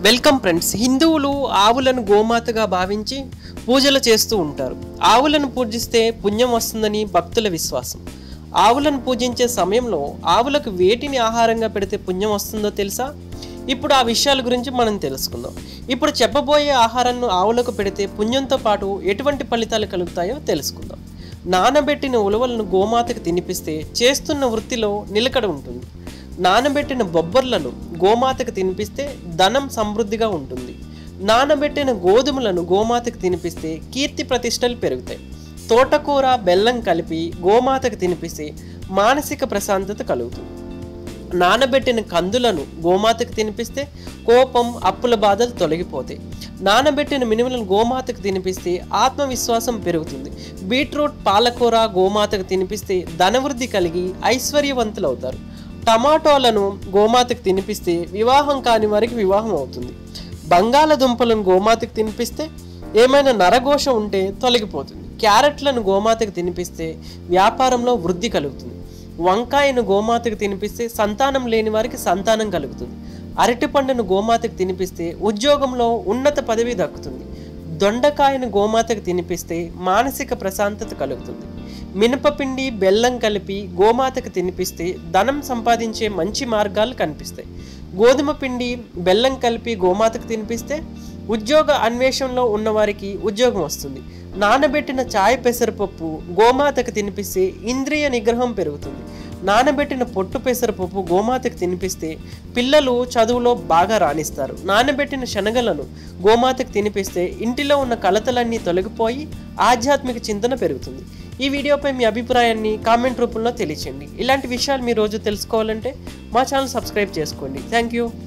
welcome friends హిందువులు ఆవులను గోమాతగా భావించి పూజలు చేస్తూ ఉంటారు ఆవులను పూజిస్తే పుణ్యం వస్తుందని భక్తుల విశ్వాసం ఆవులను పూజించే సమయంలో ఆవులకు వేటిని ఆహారంగా పెడితే పుణ్యం వస్తుందో తెలుసా ఇప్పుడు ఆ విషయాల గురించి మనం తెలుసుకుందాం ఇప్పుడు చెప్పబోయే ఆహారాన్ని ఆవులకు పెడితే పుణ్యంతో పాటు ఎటువంటి ఫలితాలు కలుగుతాయో తెలుసుకుందాం నానబెట్టిన ఉలవలను గోమాతకు తినిపిస్తే చేస్తున్న వృత్తిలో నిలకడ ఉంటుంది నానబెట్టిన బొబ్బర్లను గోమాతకు తినిపిస్తే ధనం సమృద్ధిగా ఉంటుంది నానబెట్టిన గోధుమలను గోమాతకు తినిపిస్తే కీర్తి ప్రతిష్టలు పెరుగుతాయి తోటకూర బెల్లం కలిపి గోమాతకు తినిపిస్తే మానసిక ప్రశాంతత కలుగుతుంది నానబెట్టిన కందులను గోమాతకు తినిపిస్తే కోపం అప్పుల బాధలు తొలగిపోతాయి నానబెట్టిన మినుములను గోమాతకు తినిపిస్తే ఆత్మవిశ్వాసం పెరుగుతుంది బీట్రూట్ పాలకూర గోమాతకు తినిపిస్తే ధనవృద్ధి కలిగి ఐశ్వర్యవంతులు అవుతారు టమాటోలను గోమాతకు తినిపిస్తే వివాహం కాని వారికి వివాహం అవుతుంది బంగాళదుంపలను గోమాతకు తినిపిస్తే ఏమైనా నరఘోష ఉంటే తొలగిపోతుంది క్యారెట్లను గోమాతకు తినిపిస్తే వ్యాపారంలో వృద్ధి కలుగుతుంది వంకాయను గోమాతకు తినిపిస్తే సంతానం లేని వారికి సంతానం కలుగుతుంది అరటిపండును గోమాతకు తినిపిస్తే ఉద్యోగంలో ఉన్నత పదవి దక్కుతుంది దొండకాయను గోమాతకు తినిపిస్తే మానసిక ప్రశాంతత కలుగుతుంది మినపపిండి బెల్లం కలిపి గోమాతకు తినిపిస్తే ధనం సంపాదించే మంచి మార్గాలు కనిపిస్తాయి గోధుమ పిండి బెల్లం కలిపి గోమాతకు తినిపిస్తే ఉద్యోగ అన్వేషణలో ఉన్నవారికి ఉద్యోగం వస్తుంది నానబెట్టిన చాయ్ పెసరపప్పు గోమాతకు తినిపిస్తే ఇంద్రియ నిగ్రహం పెరుగుతుంది నానబెట్టిన పొట్టు పెసరపప్పు గోమాతకు తినిపిస్తే పిల్లలు చదువులో బాగా రాణిస్తారు నానబెట్టిన శనగలను గోమాతకు తినిపిస్తే ఇంటిలో ఉన్న కలతలన్నీ తొలగిపోయి ఆధ్యాత్మిక చింతన పెరుగుతుంది ఈ వీడియోపై మీ అభిప్రాయాన్ని కామెంట్ రూపంలో తెలియచేయండి ఇలాంటి విషయాలు మీ రోజు తెలుసుకోవాలంటే మా ఛానల్ సబ్స్క్రైబ్ చేసుకోండి థ్యాంక్ యూ